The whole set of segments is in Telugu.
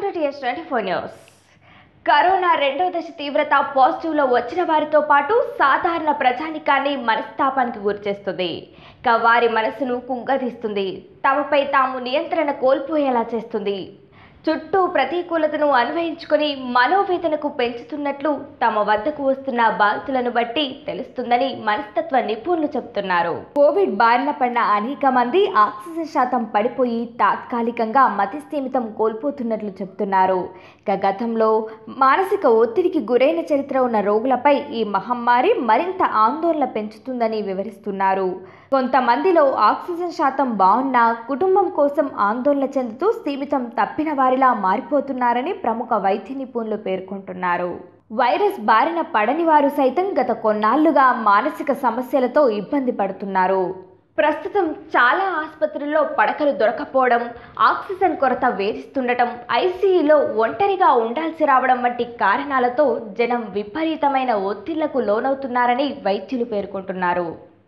to TS twenty four news corona రెండో దశ తీవ్రత పాజిటివ్లో వచ్చిన వారితో పాటు సాధారణ ప్రజానికాన్ని మనస్తాపానికి గురిచేస్తుంది ఇక వారి మనసును కుంగదీస్తుంది తమపై తాము నియంత్రణ కోల్పోయేలా చేస్తుంది చుట్టూ ప్రతికూలతను అన్వయించుకొని మనోవేదనకు పెంచుతున్నట్లు తమ వద్దకు వస్తున్న బాధితులను బట్టి తెలుస్తుందని మనస్తత్వ నిపుణులు చెబుతున్నారు కోవిడ్ బారిన పడిన అనేక మంది ఆక్సిజన్ శాతం పడిపోయి తాత్కాలికంగా మతిస్థీమితం కోల్పోతున్నట్లు చెబుతున్నారు ఇక గతంలో మానసిక ఒత్తిడికి గురైన చరిత్ర ఉన్న రోగులపై ఈ మహమ్మారి మరింత ఆందోళన పెంచుతుందని వివరిస్తున్నారు కొంతమందిలో ఆక్సిజన్ శాతం బాగున్నా కుటుంబం కోసం ఆందోళన చెందుతూ స్థీమితం తప్పిన వారిలా మారిపోతున్నారని ప్రముఖ వైద్య నిపుణులు పేర్కొంటున్నారు వైరస్ బారిన పడని వారు సైతం గత కొన్నాళ్లుగా మానసిక సమస్యలతో ఇబ్బంది పడుతున్నారు ప్రస్తుతం చాలా ఆసుపత్రుల్లో పడకలు దొరకపోవడం ఆక్సిజన్ కొరత వేధిస్తుండటం ఐసీయూలో ఒంటరిగా ఉండాల్సి రావడం వంటి కారణాలతో జనం విపరీతమైన ఒత్తిళ్లకు లోనవుతున్నారని వైద్యులు పేర్కొంటున్నారు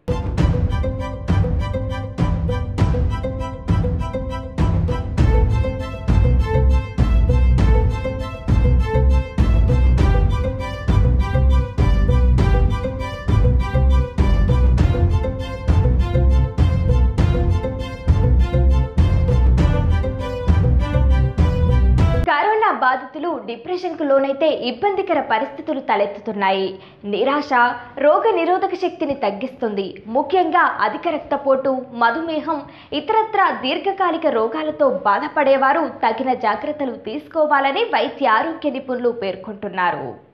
కరోనా బాధితులు డిప్రెషన్కు లోనైతే ఇబ్బందికర పరిస్థితులు తలెత్తుతున్నాయి నిరాశ రోగ నిరోధక శక్తిని తగ్గిస్తుంది ముఖ్యంగా అధిక రక్తపోటు మధుమేహం ఇతరత్ర దీర్ఘకాలిక రోగాలతో బాధపడేవారు తగిన జాగ్రత్తలు తీసుకోవాలని వైద్య ఆరోగ్య నిపుణులు పేర్కొంటున్నారు